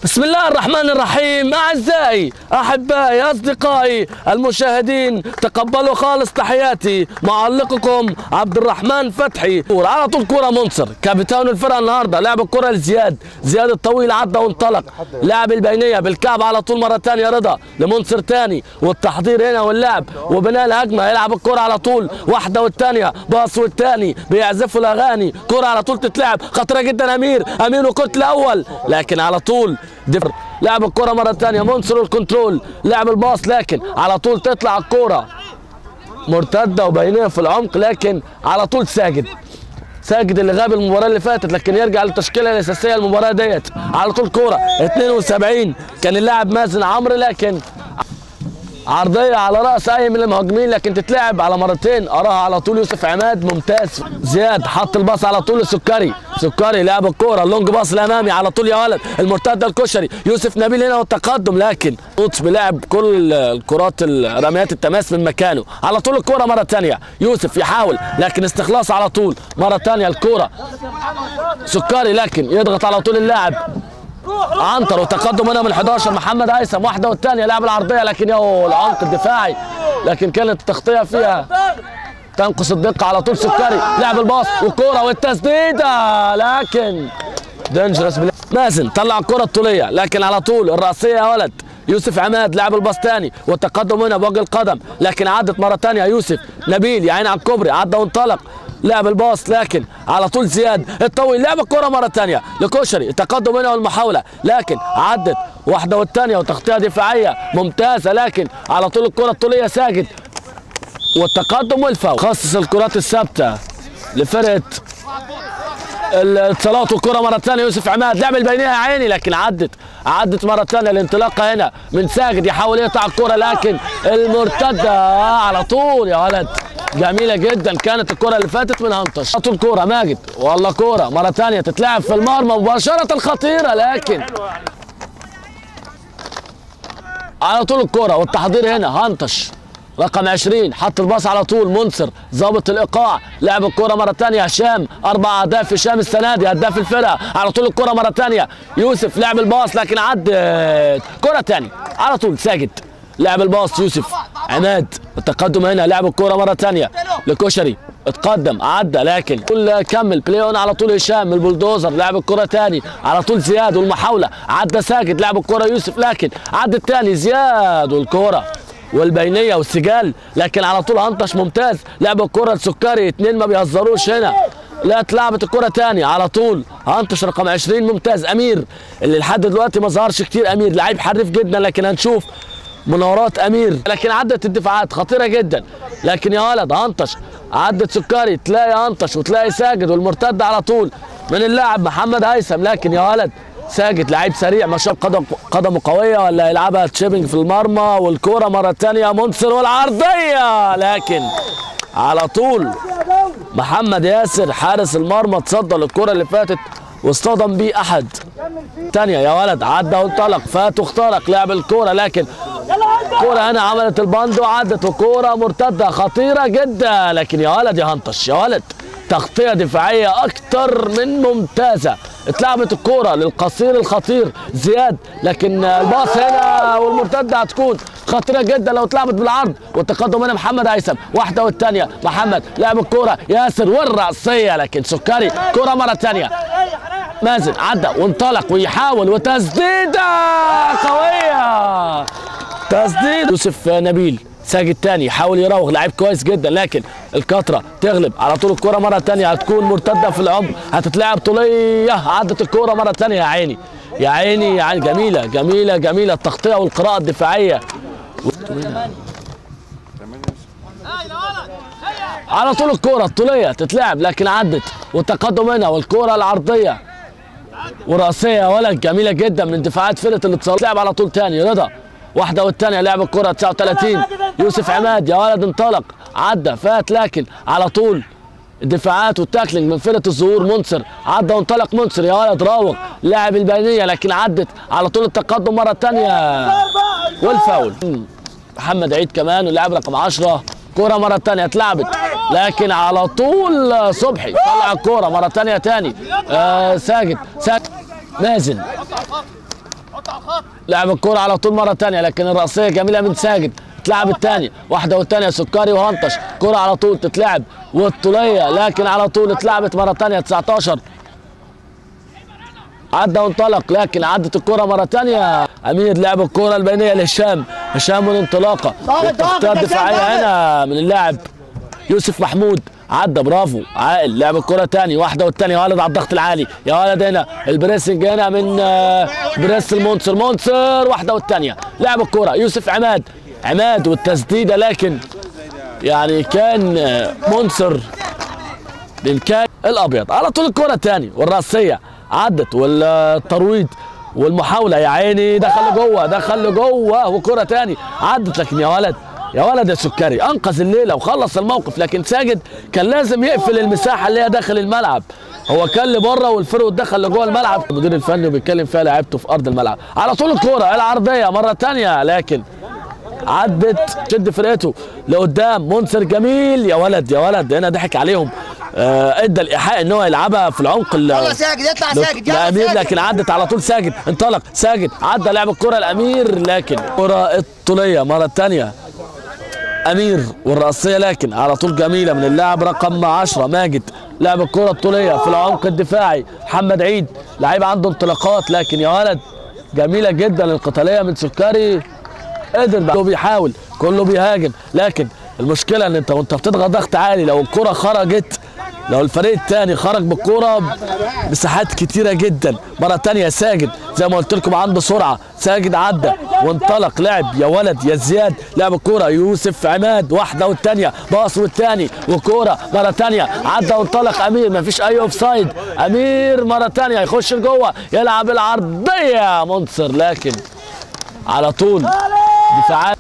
بسم الله الرحمن الرحيم أعزائي أحبائي أصدقائي المشاهدين تقبلوا خالص تحياتي معلقكم عبد الرحمن فتحي على طول كرة منصر كابتن الفرقة النهارده لعب الكرة لزياد زياد الطويل عدى وانطلق لعب البينية بالكعب على طول مرة ثانية رضا لمنصر ثاني والتحضير هنا واللعب وبناء الهجمة يلعب الكرة على طول واحدة والثانية باص والثاني بيعزفوا الأغاني كرة على طول تتلعب خطيرة جدا أمير أمير وكتل الأول لكن على طول دفر لعب الكرة مرة ثانية منصر الكنترول لعب الباص لكن على طول تطلع الكرة مرتدة وبينية في العمق لكن على طول ساجد ساجد اللي غاب المباراة اللي فاتت لكن يرجع للتشكيلة الأساسية المباراة ديت على طول كورة 72 كان اللاعب مازن عمرو لكن عرضية على رأس أي من المهاجمين لكن تتلعب على مرتين أراها على طول يوسف عماد ممتاز زياد حط الباص على طول لسكري سكري لعب الكورة اللونج باص الأمامي على طول يا ولد المرتدة الكشري يوسف نبيل هنا والتقدم لكن قطش بيلعب كل الكرات رميات التماس من مكانه على طول الكورة مرة ثانية يوسف يحاول لكن استخلاص على طول مرة ثانية الكورة سكري لكن يضغط على طول اللاعب عنتر وتقدم هنا من 11 محمد هيثم واحده والثانيه لعب العرضيه لكن يو العمق الدفاعي لكن كانت التغطيه فيها تنقص الدقه على طول سكري لعب الباص والكوره والتسديده لكن دينجرس مازن طلع الكره الطوليه لكن على طول الراسيه يا ولد يوسف عماد لعب الباص ثاني والتقدم هنا بوجه القدم لكن عدت مره ثانيه يوسف نبيل يا عيني على الكوبري عدى وانطلق لعب الباص لكن على طول زياد الطويل لعب الكره مره ثانيه لكشري التقدم هنا والمحاوله لكن عدت واحده والثانيه وتغطيه دفاعيه ممتازه لكن على طول الكره الطوليه ساجد والتقدم والفاول خصص الكرات الثابته لفرقه الاتصالات والكره مره ثانيه يوسف عماد لعب البينيه يا عيني لكن عدت عدت مره ثانيه الانطلاقه هنا من ساجد يحاول يقطع الكره لكن المرتده على طول يا ولد جميلة جدا كانت الكرة اللي فاتت من هنطش طول كورة ماجد والله كورة مرة ثانية تتلعب في المرمى مباشرة خطيرة لكن على طول الكرة والتحضير هنا هنطش رقم 20 حط الباص على طول منصر ظابط الايقاع لعب الكره مره ثانيه هشام اربع اهداف هشام السنه دي هداف الفرقه على طول الكره مره ثانيه يوسف لعب الباص لكن عدت كره ثانيه على طول ساجد لعب الباص يوسف عماد التقدم هنا لعب الكوره مره ثانيه لكشري اتقدم عدى لكن كل كمل بلاي اون على طول هشام البلدوزر لعب الكره ثاني على طول زياد والمحاوله عدى ساجد لعب الكره يوسف لكن عدى الثاني زياد والكوره والبينيه والسجال لكن على طول انطش ممتاز لعب الكره لسكري اثنين ما بيهزروش هنا لا اتلعبت الكره ثاني على طول انطش رقم 20 ممتاز امير اللي لحد دلوقتي ما ظهرش كتير امير لعيب حريف جدا لكن هنشوف مناورات امير لكن عدت الدفاعات خطيره جدا لكن يا ولد انطش عدت سكري تلاقي انطش وتلاقي ساجد والمرتد على طول من اللاعب محمد هيثم لكن يا ولد ساجد لعيب سريع ما شاء قدم قدمه قويه ولا يلعبها تشيبنج في المرمى والكوره مره ثانيه منصر والعرضيه لكن على طول محمد ياسر حارس المرمى تصدى للكره اللي فاتت واصطدم بيه احد ثانيه يا ولد عدى وانطلق فات واخترق لعب الكوره لكن كرة هنا عملت البند وعدت وكورة مرتدة خطيرة جدا لكن يا ولد يا هنطش يا ولد تغطية دفاعية أكتر من ممتازة اتلعبت الكورة للقصير الخطير زياد لكن الباص هنا والمرتدة هتكون خطيرة جدا لو اتلعبت بالعرض والتقدم هنا محمد هيثم واحدة والثانية محمد لعب الكورة ياسر والرأسية لكن سكري كورة مرة ثانية مازن عدى وانطلق ويحاول وتسديدة قوية تسديد يوسف نبيل ساجد تاني يحاول يراوغ لعيب كويس جدا لكن الكترة تغلب على طول الكرة مرة تانية هتكون مرتدة في العمق هتتلعب طولية عدت الكرة مرة تانية يا عيني يا عيني يعني جميلة جميلة جميلة التغطية والقراءة الدفاعية على طول الكرة الطولية تتلعب لكن عدت والتقدم هنا والكرة العرضية ورأسية يا ولد جميلة جدا من دفاعات فرقة الاتصال تلعب على طول تاني رضا واحدة والثانية لعب الكرة 39 يوسف عماد يا ولد انطلق عدى فات لكن على طول الدفاعات والتاكلينج من فرقة الظهور منصر عدى وانطلق منصر يا ولد راوغ لاعب البينية لكن عدت على طول التقدم مرة ثانية والفاول محمد عيد كمان واللاعب رقم 10 كرة مرة ثانية اتلعبت لكن على طول صبحي طلع الكرة مرة ثانية تاني آه ساجد ساجد مازن لعب الكرة على طول مرة تانية لكن الرأسية جميلة من ساجد تلعب الثانية واحدة والثانية سكري وهنطش كرة على طول تتلعب والطولية لكن على طول اتلعبت مرة تانية 19 عدى وانطلق لكن عدت الكرة مرة تانية أمير لعب الكرة البينية لهشام هشام والانطلاقة التغطية الدفاعية هنا من اللاعب يوسف محمود عدى برافو عائل لعب الكرة تاني واحدة والتانية يا ولد على الضغط العالي يا ولد هنا البريسنج هنا من آه، بريس المنصر منصر واحدة والتانية لعب الكرة يوسف عماد عماد والتسديدة لكن يعني كان آه، منصر بالكاي الابيض على طول الكره تاني والراسيه عدت والترويض والمحاوله يا عيني دخل لجوه دخل لجوه وكره تاني عدت لكن يا ولد يا ولد يا سكري انقذ الليله وخلص الموقف لكن ساجد كان لازم يقفل المساحه اللي هي داخل الملعب هو كان لبره والفرود دخل لجوه الملعب المدير الفني وبيتكلم فيها لعيبته في ارض الملعب على طول الكوره العرضيه مره تانية لكن عدت شد فرقته لقدام منصر جميل يا ولد يا ولد هنا ضحك عليهم آه ادى الايحاء ان هو يلعبها في العمق ال- يلا ساجد اطلع ساجد يلا الامير ساجد لكن عدت على طول ساجد انطلق ساجد عدى لعب الكره الامير لكن كره الطوليه مره ثانيه امير والرأسيه لكن على طول جميله من اللاعب رقم 10 ماجد لعب الكره الطوليه في العمق الدفاعي محمد عيد لعيب عنده انطلاقات لكن يا ولد جميله جدا القتاليه من سكري قدر بقى كله بيحاول كله بيهاجم لكن المشكله ان انت وانت بتضغط ضغط عالي لو الكره خرجت لو الفريق الثاني خرج بالكوره مساحات كتيره جدا مره تانية ساجد زي ما قلت لكم عنده سرعه ساجد عدى وانطلق لعب يا ولد يا زياد لعب الكوره يوسف عماد واحده والثانيه باص والثاني وكوره مره تانية عدى وانطلق امير ما فيش اي اوف سايد امير مره تانية يخش لجوه يلعب العرضيه منصر لكن على طول دفاعات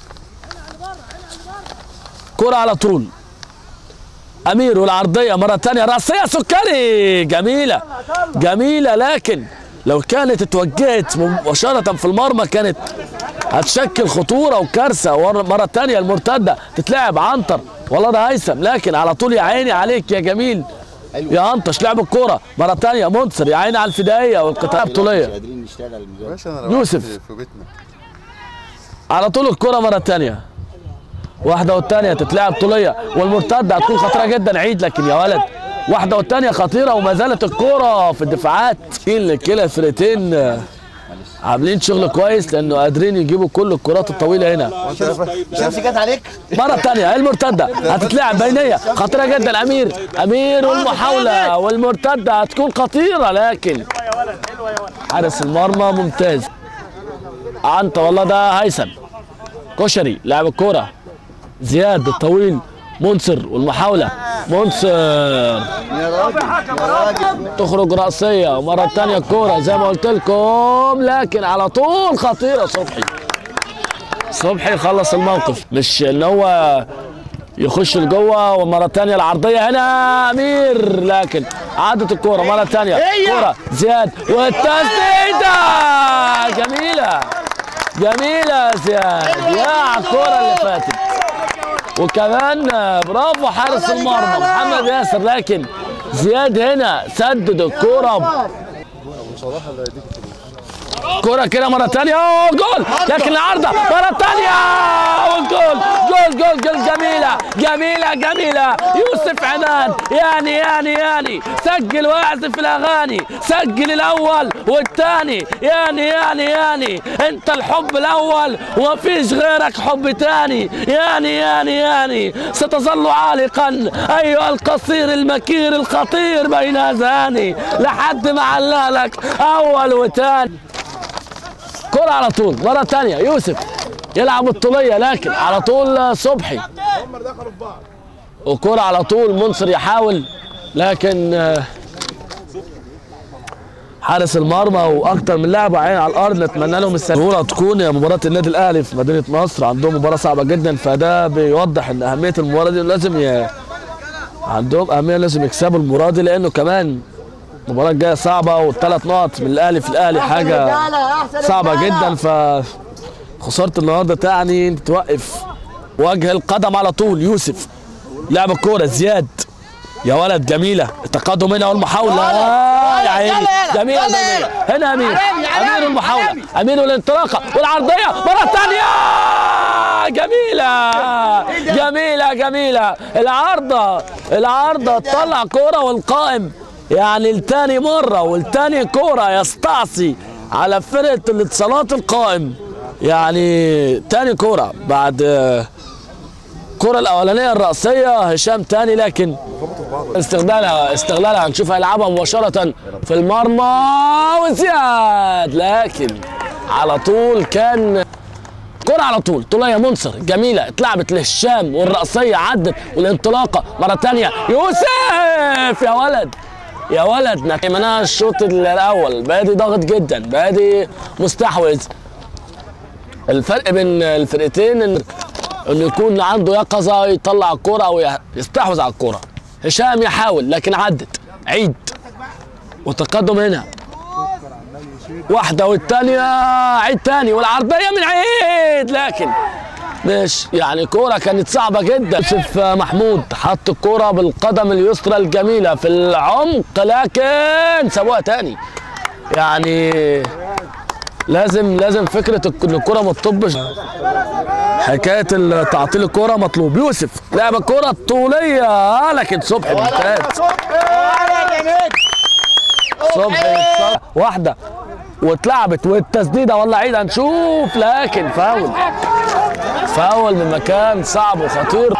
كرة على طول امير والعرضيه مره ثانيه راسيه سكري جميله جميله لكن لو كانت اتوجهت مباشره في المرمى كانت هتشكل خطوره وكارثه ور- مره ثانيه المرتده تتلعب عنتر والله ده هيثم لكن على طول يا عيني عليك يا جميل يا انطش لعب الكوره مره ثانيه منصر يا عيني على الفدائيه والقطاع البطوليه قادرين نشتغل باشا انا يوسف. روحت في بيتنا على طول الكرة مرة تانية واحدة والتانية تتلعب طولية والمرتدة هتكون خطيرة جدا عيد لكن يا ولد واحدة والتانية خطيرة وما زالت الكرة في الدفاعات كلا كلا الفرقتين آه، عاملين شغل كويس لانه قادرين يجيبوا كل الكرات الطويلة هنا شمس جت عليك مرة تانية المرتدة هتتلعب بينية خطيرة جدا أمير أمير والمحاولة والمرتدة هتكون خطيرة لكن حارس المرمى ممتاز أنت والله ده هيثم كشري لاعب الكرة زياد الطويل منصر والمحاولة منصر يا راجل يا راجل تخرج رأسية ومرة تانية الكورة زي ما قلت لكم لكن على طول خطيرة صبحي صبحي خلص الموقف مش ان هو يخش لجوه ومرة تانية العرضية هنا أمير لكن عادت الكورة مرة تانية كورة زياد والتسديدة جميلة جميلة يا زياد يا على الكورة اللي فاتت وكمان برافو حارس المرمى محمد ياسر لكن زياد هنا سدد الكورة كرة كده مرة تانية أوه جول لكن العارضة مرة تانية والجول جول جول جول جميلة جميلة جميلة يوسف عماد يعني يعني يعني سجل واعزف الأغاني سجل الأول والثاني يعني يعني يعني أنت الحب الأول ومفيش غيرك حب تاني يعني يعني يعني ستظل عالقا أيها القصير المكير الخطير بين أذهاني لحد ما علالك أول وتاني كرة على طول مرة تانية يوسف يلعب الطولية لكن على طول صبحي وكرة على طول منصر يحاول لكن آه، حارس المرمى واكتر من لاعب عين على الارض نتمنى لهم السهوله تكون مباراه النادي الاهلي في مدينه نصر عندهم مباراه صعبه جدا فده بيوضح ان اهميه المباراه دي لازم ي... عندهم اهميه لازم يكسبوا المباراه دي لانه كمان المباراه الجايه صعبه والثلاث نقط من الاهلي في الاهلي حاجه صعبه جدا ف خساره النهارده تعني انت توقف وجه القدم على طول يوسف لعب الكوره زياد يا ولد جميله التقدم هنا والمحاوله آه يا عيني جميله جميله هنا امير امير المحاوله امير الانطلاقه والعرضيه مره ثانيه جميله جميله جميله العارضه العارضه تطلع كوره والقائم يعني التاني مره والتاني كوره يستعصي على فرقه الاتصالات القائم يعني تاني كوره بعد آه، الكرة الأولانية الرأسية هشام تاني لكن استغلالها استغلالها هنشوف هيلعبها مباشرة في المرمى وزياد لكن على طول كان كرة على طول طولية منصر جميلة اتلعبت لهشام والرأسية عدت والانطلاقة مرة تانية يوسف يا ولد يا ولد نتمناها الشوط الأول بادي ضاغط جدا بادي مستحوذ الفرق بين الفرقتين ان انه يكون عنده يقظه يطلع الكرة او يستحوذ على الكرة هشام يحاول لكن عدت عيد وتقدم هنا واحدة والتانية عيد تاني والعرضية من عيد لكن مش يعني كورة كانت صعبة جدا يوسف محمود حط الكورة بالقدم اليسرى الجميلة في العمق لكن سابوها تاني يعني لازم لازم فكرة ان الكورة ما تطبش حكاية ال- تعطيل الكورة مطلوب يوسف لعب الكورة الطولية آه، لكن صبحي ممتاز صبحي اتصل- واحدة واتلعبت والتسديدة والله عيد هنشوف لكن فاول فاول من مكان صعب وخطير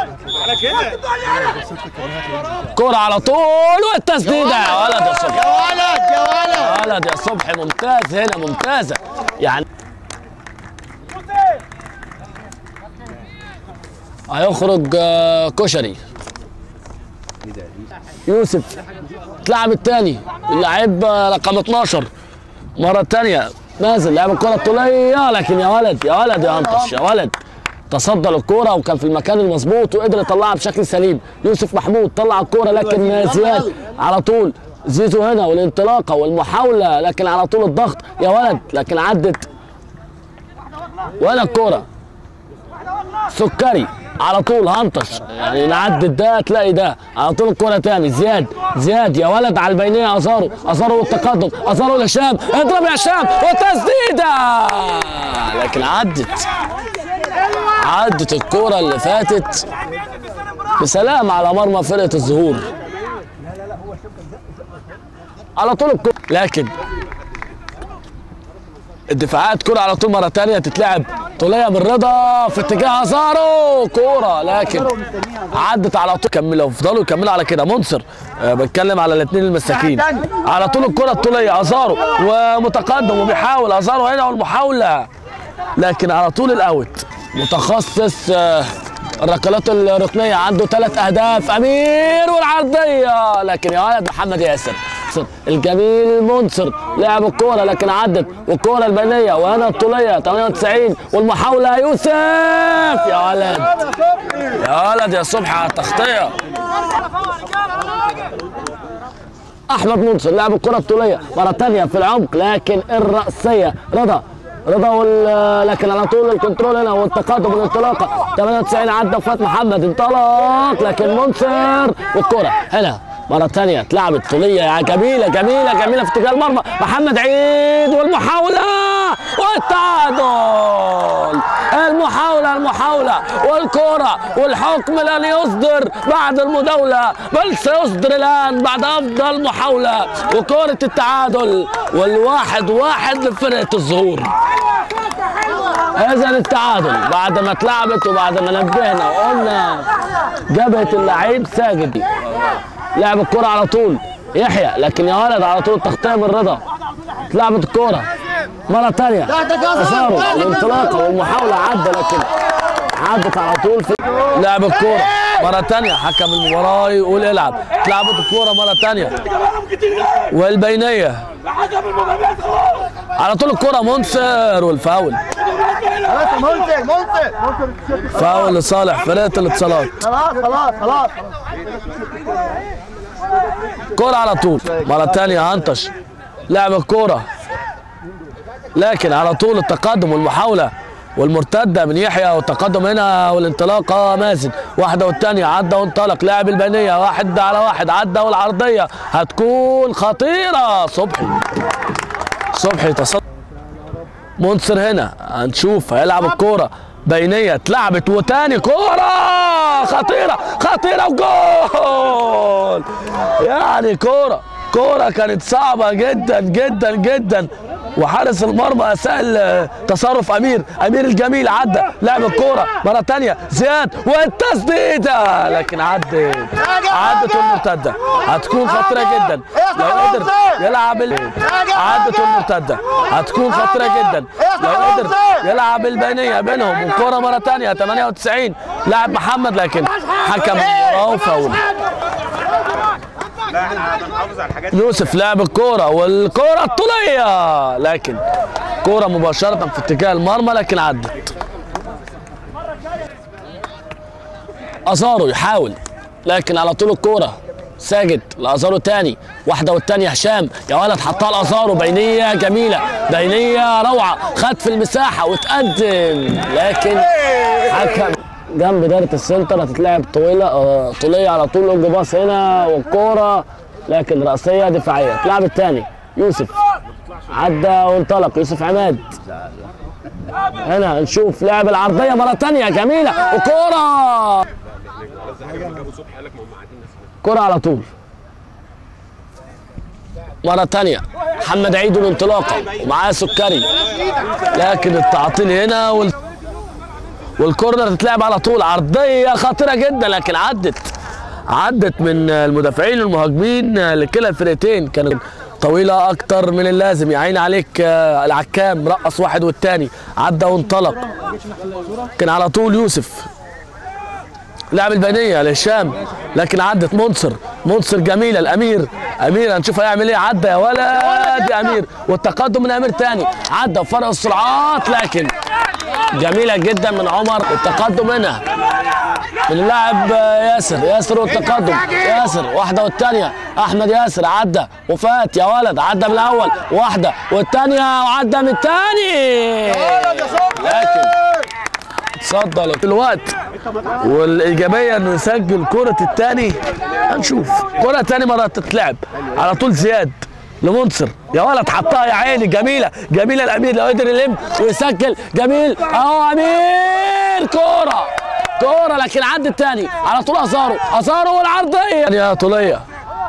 كورة على طول والتسديدة يا ولد يا صبحي يا ولد يا ولد ولد يا صبحي ممتاز هنا ممتازة يعني هيخرج آه، كشري يوسف تلعب الثاني اللاعب آه، رقم 12 مرة تانية نازل لعب الكرة الطولية لكن يا ولد يا ولد يا انطش يا ولد تصدى للكرة وكان في المكان المظبوط وقدر يطلعها بشكل سليم يوسف محمود طلع الكرة لكن زياد على طول زيزو هنا والانطلاقة والمحاولة لكن على طول الضغط يا ولد لكن عدت وهنا الكرة سكري على طول هنطش يعني نعدي ده تلاقي ده على طول الكرة تاني زياد زياد يا ولد على البينية أزارو أزارو والتقدم أزارو لهشام اضرب يا هشام وتسديدة لكن عدت عدت الكرة اللي فاتت بسلام على مرمى فرقة الزهور على طول الكرة لكن الدفاعات كرة على طول مرة تانية تتلعب طولية من رضا في اتجاه ازارو كورة لكن عدت على طول كملوا فضلوا يكملوا على كده منصر آه بتكلم على الاثنين المساكين على طول الكرة الطولية ازارو ومتقدم وبيحاول ازارو هنا والمحاولة لكن على طول الاوت متخصص آه الركلات الركنية عنده ثلاث اهداف امير والعرضية لكن يا ولد محمد ياسر الجميل منصر لعب الكوره لكن عدت والكوره البينيه وهنا الطوليه 98 والمحاوله يوسف يا ولد يا ولد يا صبحي على التغطيه احمد منصر لعب الكره الطوليه مره ثانيه في العمق لكن الراسيه رضا رضا وال... لكن على طول الكنترول هنا والتقدم والانطلاقه 98 عدى وفات محمد انطلق لكن منصر والكره هنا مرة ثانية اتلعبت طولية يا جميلة جميلة جميلة في اتجاه المرمى محمد عيد والمحاولة والتعادل المحاولة المحاولة والكرة والحكم لن يصدر بعد المداولة بل سيصدر الآن بعد أفضل محاولة وكرة التعادل والواحد واحد لفرقة الزهور إذا التعادل بعد ما اتلعبت وبعد ما نبهنا وقلنا جبهة اللعيب ساجد لعب الكرة على طول يحيى لكن يا ولد على طول التغطية من رضا اتلعبت الكرة مرة تانية أثاروا الانطلاقة والمحاولة عدى لكن عدت على طول في لعب الكرة مرة تانية حكم المباراة يقول العب اتلعبت الكرة مرة تانية والبينية على طول الكرة منصر والفاول خلاص منصر منصر فاول لصالح فرقة الاتصالات خلاص خلاص خلاص كرة على طول مرة تانية هنطش لعب الكرة لكن على طول التقدم والمحاولة والمرتده من يحيى والتقدم هنا والانطلاقه مازن واحده والثانيه عدى وانطلق لاعب البنيه واحد على واحد عدى والعرضيه هتكون خطيره صبحي صبحي تصدى منصر هنا هنشوف هيلعب الكوره بينيه اتلعبت وتاني كوره خطيره خطيره وجول يعني كوره كوره كانت صعبه جدا جدا جدا وحارس المرمى اسال تصرف امير امير الجميل عدى لعب الكوره مره تانية زياد والتسديده لكن عدت عدت المرتده هتكون خطيره جدا لو قدر يلعب ال... عدت المرتده هتكون خطيره جدا لو قدر يلعب البينيه بينهم والكوره مره تانية 98 لاعب محمد لكن حكم المباراه وفاول لا احنا هنحافظ على الحاجات يوسف لعب الكوره والكوره الطوليه لكن كوره مباشره في اتجاه المرمى لكن عدت ازارو يحاول لكن على طول الكوره ساجد لازارو تاني واحده والتانيه هشام يا ولد حطها لازارو بينيه جميله بينيه روعه خد في المساحه وتقدم لكن حكم جنب دايره السنتر هتتلعب طويله آه، طوليه على طول لونج باص هنا والكوره لكن راسيه دفاعيه اتلعب الثاني يوسف عدى وانطلق يوسف عماد هنا نشوف لعب العرضيه مره ثانيه جميله وكوره كرة على طول مرة تانية محمد عيد الانطلاقة ومعاه سكري لكن التعطيل هنا وال... والكورنر تتلعب على طول عرضية خطيرة جدا لكن عدت عدت من المدافعين والمهاجمين لكلا الفرقتين كانت طويلة أكتر من اللازم يا عيني عليك آه، العكام رقص واحد والتاني عدى وانطلق كان على طول يوسف لعب البنيه لهشام لكن عدت منصر منصر جميله الامير امير هنشوف هيعمل ايه عدى يا ولد يا امير والتقدم من امير تاني عدى وفرق السرعات لكن جميله جدا من عمر التقدم هنا من اللاعب ياسر ياسر والتقدم ياسر واحده والثانيه احمد ياسر عدى وفات يا ولد عدى من الاول واحده والثانيه وعدى من الثاني لكن تصدى لك الوقت والايجابيه انه يسجل كره الثاني هنشوف كره ثاني مره تتلعب على طول زياد لمنصر يا ولد حطها يا عيني جميله جميله الامير لو قدر يلم ويسجل جميل اهو امير كوره كوره لكن عدى الثاني على طول ازارو ازارو والعرضيه يا طوليه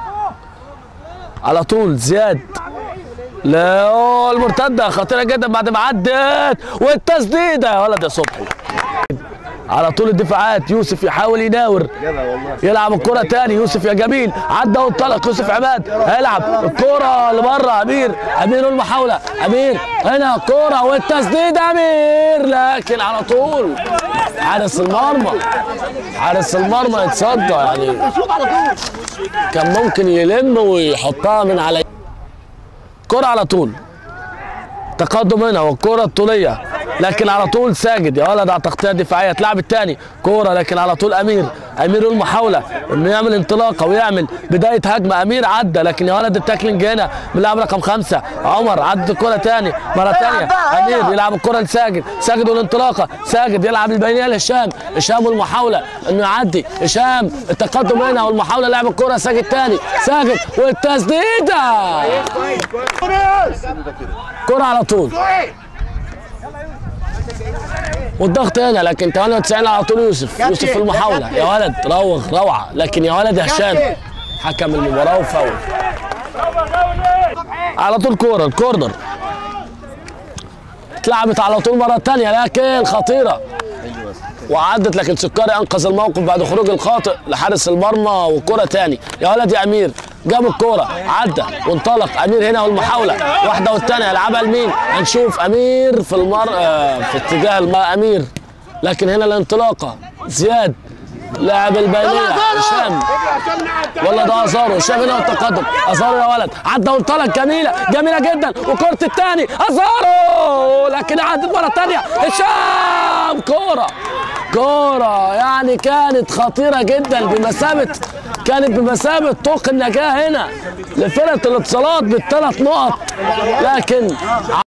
على طول زياد لا أوه، المرتده خطيره جدا بعد ما عدت والتسديده يا ولد يا صبحي على طول الدفاعات يوسف يحاول يناور يلعب الكرة تاني يوسف يا جميل عدى وانطلق يوسف عماد هيلعب الكرة لبره امير امير المحاولة امير هنا الكرة والتسديد امير لكن على طول حارس المرمى حارس المرمى يتصدى يعني كان ممكن يلم ويحطها من على كرة على طول تقدم هنا والكرة الطولية لكن على طول ساجد يا ولد على تغطية دفاعية تلعب الثاني كورة لكن على طول أمير أمير المحاولة إنه يعمل انطلاقة ويعمل بداية هجمة أمير عدى لكن يا ولد التاكلينج هنا من اللاعب رقم خمسة عمر عدت الكرة تاني مرة تانية أمير يلعب الكرة لساجد ساجد والانطلاقة ساجد يلعب البينية لهشام هشام والمحاولة إنه يعدي هشام التقدم هنا والمحاولة لعب الكرة ساجد تاني ساجد والتسديدة كرة على طول والضغط هنا لكن 98 على طول يوسف يوسف في المحاولة يا ولد روغ روعة لكن يا ولد يا هشام حكم المباراة وفاول على طول كورة الكورنر اتلعبت على طول مرة تانية لكن خطيرة وعدت لكن سكري انقذ الموقف بعد خروج الخاطئ لحارس المرمى وكرة تاني يا ولد يا امير جاب الكرة عدى وانطلق امير هنا والمحاولة واحدة والتانية يلعبها لمين هنشوف امير في المر آه، في اتجاه الم... امير لكن هنا الانطلاقة زياد لاعب البينية هشام ولا ده ازارو هشام هنا والتقدم ازارو يا ولد عدى وانطلق جميلة جميلة جدا وكرة التاني ازارو لكن عدت مرة تانية هشام كورة كورة يعني كانت خطيرة جدا بمثابة كانت بمثابة طوق النجاة هنا لفرقة الاتصالات بالثلاث نقط لكن